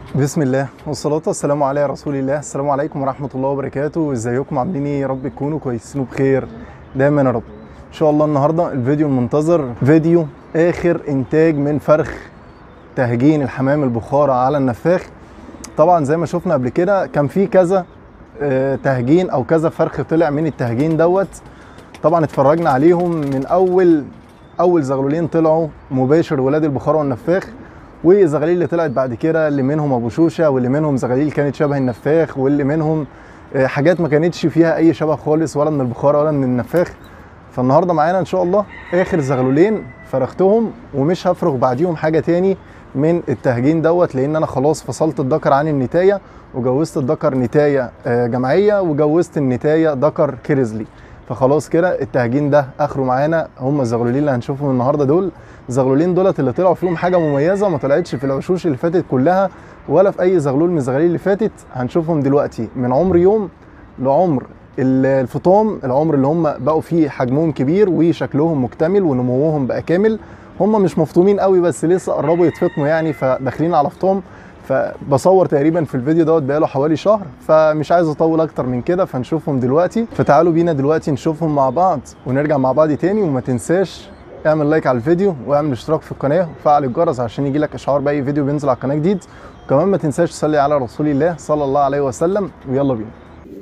بسم الله والصلاة والسلام على رسول الله السلام عليكم ورحمة الله وبركاته ازيكم عاملين ايه يا رب تكونوا كويسين وبخير دايما يا رب ان شاء الله النهاردة الفيديو المنتظر فيديو اخر انتاج من فرخ تهجين الحمام البخارة على النفاخ طبعا زي ما شفنا قبل كده كان في كذا آه، تهجين او كذا فرخ طلع من التهجين دوت طبعا اتفرجنا عليهم من اول اول زغلولين طلعوا مباشر ولاد البخارة والنفاخ والزغاليل اللي طلعت بعد كده اللي منهم ابو شوشه واللي منهم زغاليل كانت شبه النفاخ واللي منهم آه، حاجات ما كانتش فيها اي شبه خالص ولا من البخارة ولا من النفاخ فالنهارده معانا ان شاء الله اخر زغلولين فرختهم ومش هفرغ بعديهم حاجه تاني من التهجين دوت لان انا خلاص فصلت الذكر عن النتايه وجوزت الذكر نتايه آه، جمعيه وجوزت النتايه ذكر كريزلي فخلاص كده التهجين ده اخره معانا هم الزغلولين اللي هنشوفهم النهارده دول الزغلولين دولت اللي طلعوا فيهم حاجه مميزه ما طلعتش في العشوش اللي فاتت كلها ولا في اي زغلول من الزغاليل اللي فاتت هنشوفهم دلوقتي من عمر يوم لعمر ال- الفطام العمر اللي هم بقوا فيه حجمهم كبير وشكلهم مكتمل ونموهم بقى كامل هم مش مفطومين قوي بس لسه قربوا يتفطموا يعني فداخلين على فطام فبصور تقريبا في الفيديو دوت بقاله حوالي شهر فمش عايز اطول اكتر من كده فنشوفهم دلوقتي فتعالوا بينا دلوقتي نشوفهم مع بعض ونرجع مع بعض تاني وما تنساش اعمل لايك على الفيديو واعمل اشتراك في القناه وفعل الجرس عشان يجي لك اشعار باي فيديو بينزل على القناه جديد وكمان ما تنساش تصلي على رسول الله صلى الله عليه وسلم ويلا بينا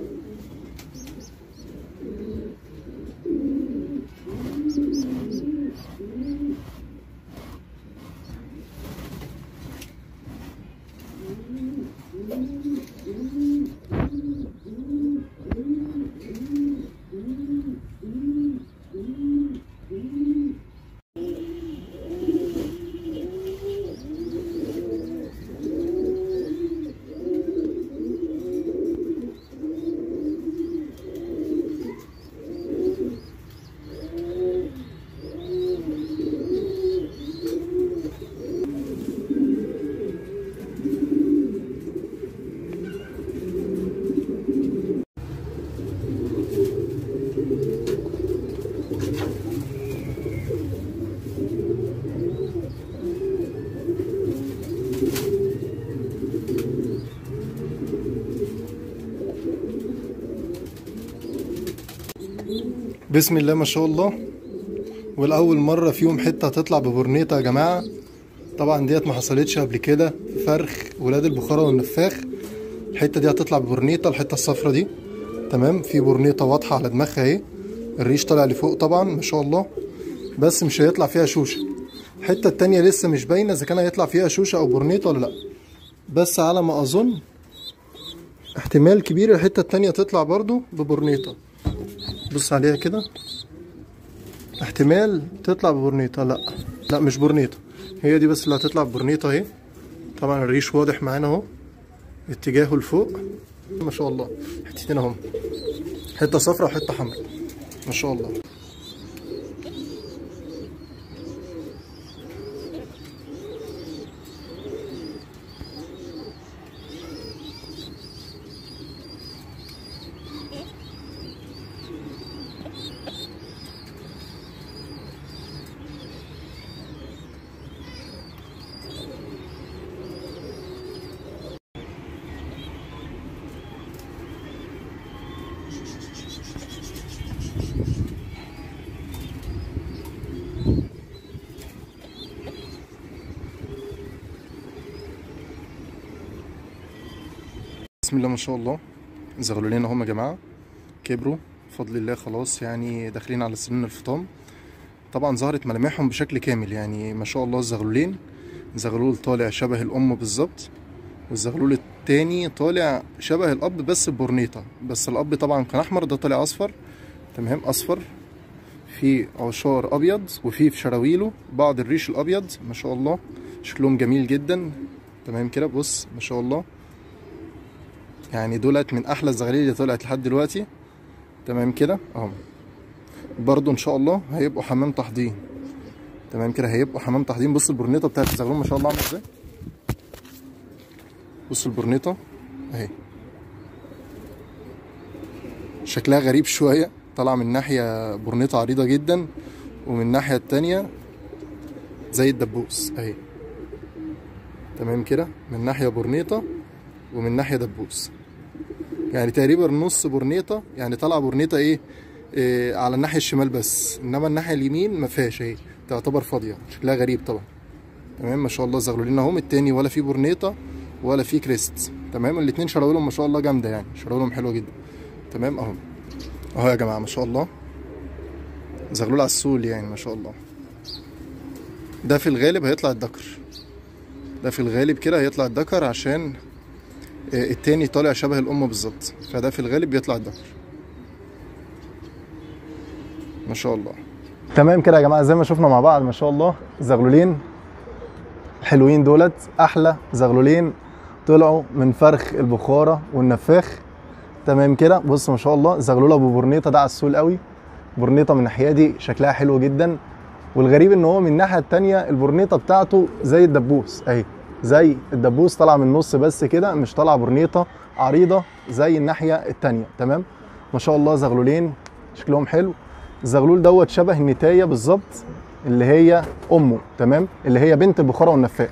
بسم الله ما شاء الله والاول مره فيهم حته هتطلع ببرنيطه يا جماعه طبعا ديت ما حصلتش قبل كده في فرخ ولاد البخارة والنفاخ الحته دي هتطلع ببرنيطه الحته الصفرا دي تمام في برنيطه واضحه على دماغها اهي الريش طالع لفوق طبعا ما شاء الله بس مش هيطلع فيها شوشه الحته التانية لسه مش باينه اذا كان هيطلع فيها شوشه او برنيطه ولا لا بس على ما اظن احتمال كبير الحته التانية تطلع برضو ببرنيطه بص عليها كده احتمال تطلع ببرنيطة لا لا مش برنيطة هي دي بس اللي هتطلع ببرنيطة اهي طبعا الريش واضح معانا اهو اتجاهه لفوق ما شاء الله حتتين اهم حتة صفرا وحتة حمراء ما شاء الله بسم الله ما شاء الله زغلولين اهم يا جماعه كبروا بفضل الله خلاص يعني داخلين على سنين الفطام طبعا ظهرت ملامحهم بشكل كامل يعني ما شاء الله الزغلولين زغلول طالع شبه الام بالظبط والزغلول التاني طالع شبه الاب بس ببرنيطه بس الاب طبعا كان احمر ده طالع اصفر تمام اصفر في عشار ابيض وفي في شراويله بعض الريش الابيض ما شاء الله شكلهم جميل جدا تمام كده بص ما شاء الله يعني دولت من احلى الزغاليل اللي طلعت لحد دلوقتي تمام كده اهو برضو ان شاء الله هيبقوا حمام تحضين تمام كده هيبقوا حمام تحضين بص البرنيطه بتاعت الزغلول ما شاء الله عامله ازاي بص البرنيطه اهي شكلها غريب شويه طالعه من ناحيه برنيطه عريضه جدا ومن الناحيه التانية زي الدبوس اهي تمام كده من ناحيه برنيطه ومن ناحيه دبوس يعني تقريبا نص برنيطه يعني طالعه برنيطه ايه, إيه على الناحيه الشمال بس انما الناحيه اليمين ما فيهاش اهي تعتبر فاضيه شكلها غريب طبعا تمام ما شاء الله زغلولين اهم التاني ولا فيه برنيطه ولا فيه كريست تمام الاتنين شراويلهم ما شاء الله جامده يعني شراويلهم حلوه جدا تمام اهو اهو يا جماعه ما شاء الله زغلول على السول يعني ما شاء الله ده في الغالب هيطلع الدكر ده في الغالب كده هيطلع الدكر عشان التاني طالع شبه الام بالظبط فده في الغالب بيطلع الدكر ما شاء الله تمام كده يا جماعه زي ما شفنا مع بعض ما شاء الله زغلولين الحلوين دولت احلى زغلولين طلعوا من فرخ البخاره والنفاخ تمام كده بص ما شاء الله زغلول ابو برنيطه ده عسول قوي برنيطه من الناحيه دي شكلها حلو جدا والغريب ان هو من الناحيه التانية البرنيطه بتاعته زي الدبوس اهي زي الدبوس طالعه من النص بس كده مش طالعه برنيطه عريضه زي الناحيه التانية تمام ما شاء الله زغلولين شكلهم حلو الزغلول دوت شبه النتايه بالظبط اللي هي امه تمام اللي هي بنت البخاره والنفاخ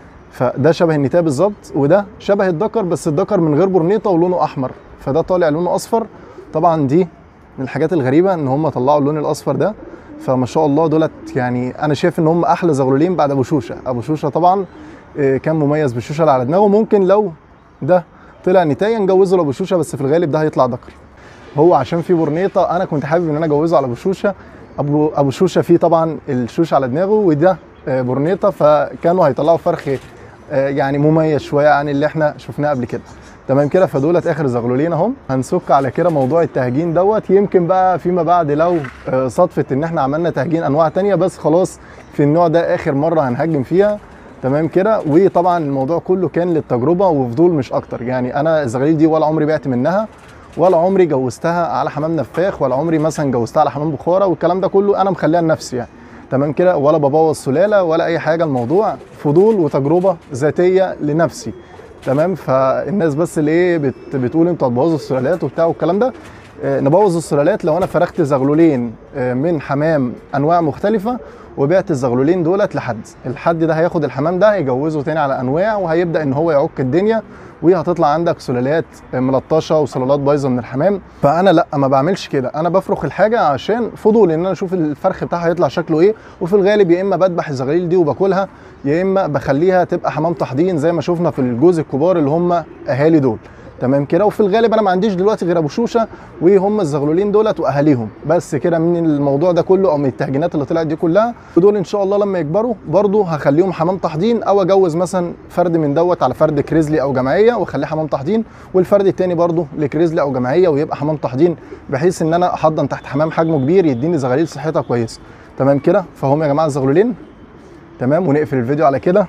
فده شبه النتايه بالظبط وده شبه الدكر بس الدكر من غير برنيطه ولونه احمر فده طالع لونه اصفر طبعا دي من الحاجات الغريبه ان هم طلعوا اللون الاصفر ده فما شاء الله دولت يعني انا شايف ان هم احلى زغلولين بعد ابو شوشه ابو شوشه طبعا كان مميز بالشوشه اللي على دماغه ممكن لو ده طلع نتايه نجوزه لابو شوشه بس في الغالب ده هيطلع دكر هو عشان فيه برنيطه انا كنت حابب ان انا اجوزه على ابو شوشه ابو ابو شوشه فيه طبعا الشوشه على دماغه وده برنيطه فكانوا هيطلعوا فرخ يعني مميز شويه عن اللي احنا شفناه قبل كده تمام كده فدولت اخر زغلولين اهم هنسك على كده موضوع التهجين دوت يمكن بقى فيما بعد لو صدفت ان احنا عملنا تهجين انواع تانية بس خلاص في النوع ده اخر مره هنهجم فيها تمام كده وطبعا الموضوع كله كان للتجربه وفضول مش اكتر يعني انا الزغاليل دي ولا عمري بعت منها ولا عمري جوزتها على حمام نفاخ ولا عمري مثلا جوزتها على حمام بخاره والكلام ده كله انا مخليها لنفسي يعني تمام كده ولا ببوظ سلاله ولا اي حاجه الموضوع فضول وتجربه ذاتيه لنفسي تمام فالناس بس اللي ايه بت بتقول انتوا هتبوظوا السلالات وبتاع والكلام ده آه نبوظ السلالات لو انا فرخت زغلولين آه من حمام انواع مختلفه وبعت الزغلولين دولت لحد الحد ده هياخد الحمام ده هيجوزه تاني على انواع وهيبدا ان هو يعك الدنيا وهتطلع عندك سلالات ملطشه وسلالات بايظه من الحمام فانا لا ما بعملش كده انا بفرخ الحاجه عشان فضول ان انا اشوف الفرخ بتاعها هيطلع شكله ايه وفي الغالب يا اما بذبح الزغاليل دي وباكلها يا اما بخليها تبقى حمام تحضين زي ما شفنا في الجوز الكبار اللي هم اهالي دول تمام كده وفي الغالب انا ما عنديش دلوقتي غير ابو شوشه وهم الزغلولين دولت واهاليهم بس كده من الموضوع ده كله او من التهجينات اللي طلعت دي كلها ودول ان شاء الله لما يكبروا برضو هخليهم حمام تحضين او اجوز مثلا فرد من دوت على فرد كريزلي او جمعيه واخليه حمام تحضين والفرد التاني برضو لكريزلي او جمعيه ويبقى حمام تحضين بحيث ان انا احضن تحت حمام حجمه كبير يديني زغاليل صحتها كويسه تمام كده فهم يا جماعه الزغلولين تمام ونقفل الفيديو على كده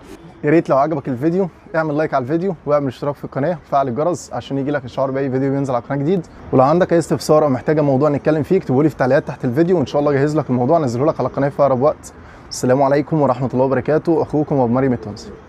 يا ريت لو عجبك الفيديو اعمل لايك على الفيديو واعمل اشتراك في القناه وفعل الجرس عشان يجي لك اشعار باي فيديو بينزل على القناه جديد ولو عندك اي استفسار او محتاجه موضوع نتكلم فيه اكتبوا لي في التعليقات تحت الفيديو وان شاء الله اجهز لك الموضوع انزله لك على القناه في اقرب وقت السلام عليكم ورحمه الله وبركاته اخوكم ابو مريم التونسي